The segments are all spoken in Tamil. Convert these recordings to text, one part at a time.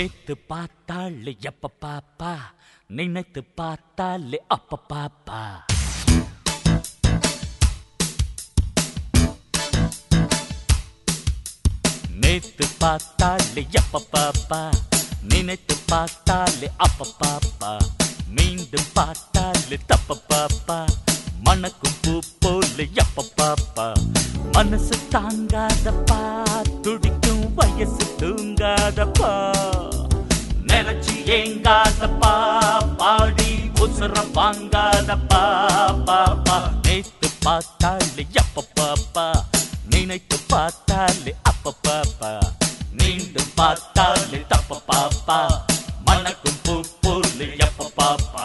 நேத்து பார்த்தாள் எப்ப பாப்பா நினைத்து பார்த்தாலே அப்ப பாப்பா நேத்து பார்த்தாலே எப்ப பாப்பா நினைத்து பார்த்தாலே அப்ப பாப்பா மீண்டும் பார்த்தாலே தப்ப பாப்பா மணக்கும் பூ போல எப்ப பாப்பா மனசு தாங்காதப்பா துடிக்கும் வயசு தூங்காதப்பா நினைச்சு ஏங்காதப்பா பாடி உசுரம் வாங்காதப்பா பாப்பா நேத்து பார்த்தாலே எப்ப பாப்பா நினைத்து பார்த்தாலே அப்ப பாப்பா மீண்டும் பார்த்தாலே தப்ப பாப்பா மணக்கும் பூ போல எப்ப பாப்பா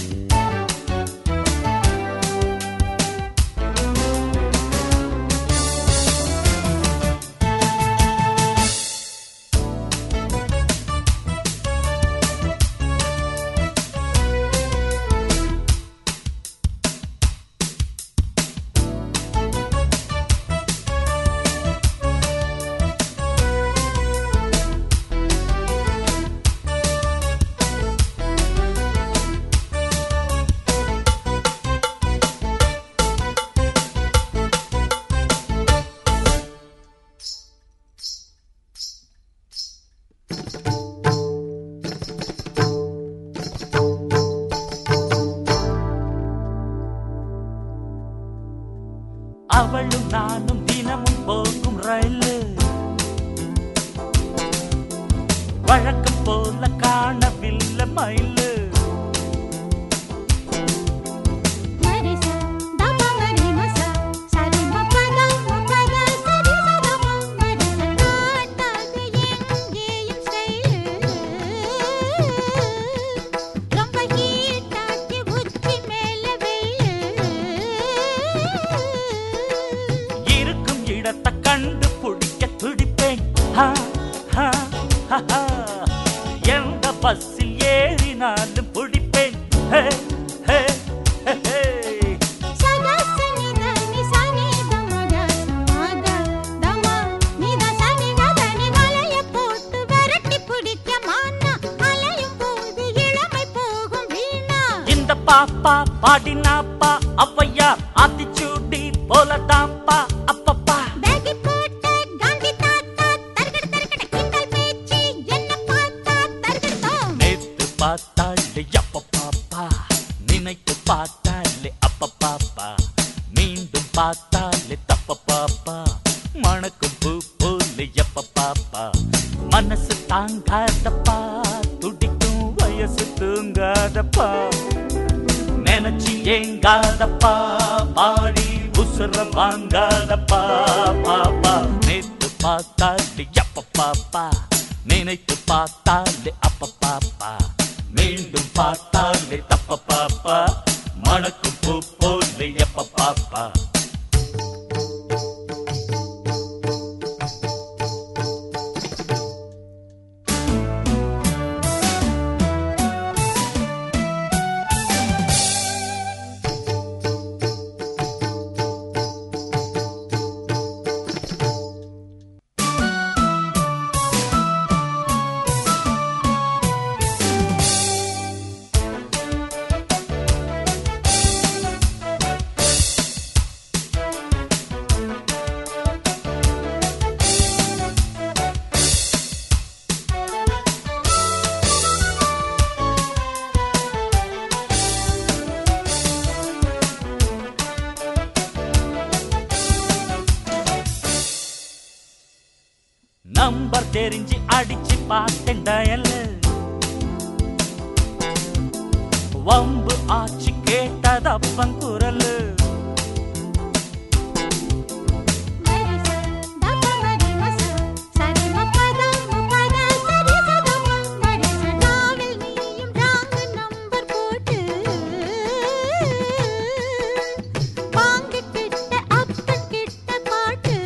அவளும் நானும் தினமும் போகும் ரயிலு வழக்கம் போல காணவில்லை மயிலு மரிசா தபா மரி மசா சரி மபத மபத சரி சதம மரிசா காட்டாது எங்கேயும் ஸ்டைல் ரொம்ப ஹீட்டாக்கி உச்சி மேல வெயில் இருக்கும் இடத்தை கண்டு பிடிக்க துடிப்பேன் ஹா, ஹா, ஹா, ஹா. எந்த பஸ்ஸில் ஏறினாலும் பிடிப்பேன் ஹே, ஹே, ஹே, ஹே. சதா சனி தனி சனி தமத சமத தம நித சனி நதனி வலைய போட்டு விரட்டி பிடிக்க மானா அலையும் போது இளமை போகும் வீணா இந்த பாப்பா பாடினாப்பா அவ்வையா ஆத்திச்சூடி போலதாப்பா அப்பப்பா பேகி போட்ட காந்தி தாத்தா தர்கட தர்கட கிண்டல் பேச்சு என்ன பார்த்தா தர்கடோம் நேத்து பார்த்தாலே அப்ப பாப்பா நினைத்து பார்த்தாலே அப்ப பாப்பா மீண்டும் பார்த்தாலே தப்ப பாப்பா மணக்கும் பூ போல எப்ப பாப்பா மனசு தாங்காதப்பா துடிக்கும் வயசு தூங்காதப்பா நினைச்சு ஏங்காதப்பா பாடி உசுர வாங்காதப்பா பாப்பா நேத்து பார்த்தாலே எப்ப பாப்பா நினைத்து பார்த்தாலே அப்ப பாப்பா மீண்டும் பார்த்தாலே தப்ப பாப்பா மணக்கு பூ போல எப்ப பாப்பா நம்பர் தெரிஞ்சு அடிச்சு பார்த்தேன் டயல் வம்பு ஆச்சு கேட்டதப்பன் குரலு மரிசா தபா மரி மசா சரி மபத மபத சரி சதம மரிசா நாவில் நீயும் ராங் நம்பர் போட்டு வாங்க கிட்ட அப்பன் கிட்ட பாட்டு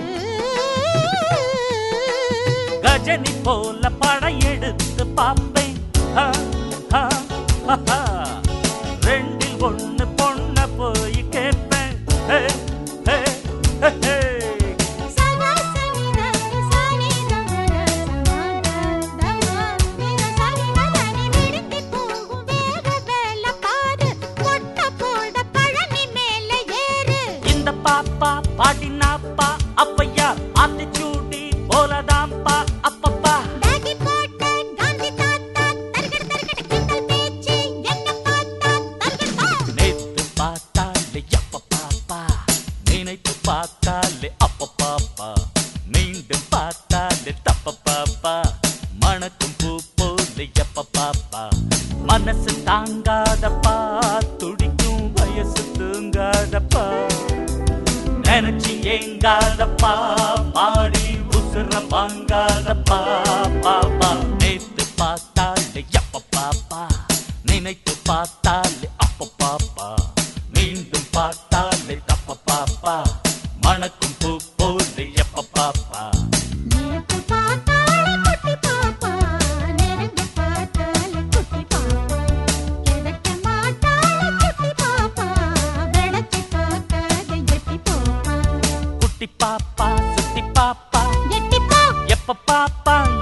கஜனி போல படையெடுத்து பார்ப்பேன் ஹா, ஹா, ஹா, ஹா. ரெண்டில் ஒண்ணு பொண்ண போய் கேட்பேன் ஹே, ஹே, ஹே, ஹே. சதா சனி தனி சனி தமத சமத தம பாப்பா மணக்கும் பூ போல எப்ப பாப்பா மனசு தாங்காதப்பா துடிக்கும் வயசு தூங்காதப்பா நினைச்சு ஏங்காதப்பா பாடி உசுர வாங்காதப்பா பாப்பா நேத்து பார்த்தாலே எப்ப பாப்பா நினைத்து பார்த்தாலே அப்ப பாப்பா மீண்டும் பார்த்தாலே தப்ப பாப்பா மணக்கும் பூ போது எப்ப பாப்பா நேத்து பார்த்தாலே குட்டி பாப்பா நெருங்கி பார்த்தாலே குட்டி பாப்பா கிடைக்க மாட்டாலே குட்டி பாப்பா வெடச்சி பார்க்காத எட்டி போப்பா குட்டி பாப்பா சுட்டி பாப்பா எட்டி போ எப்ப பாப்பா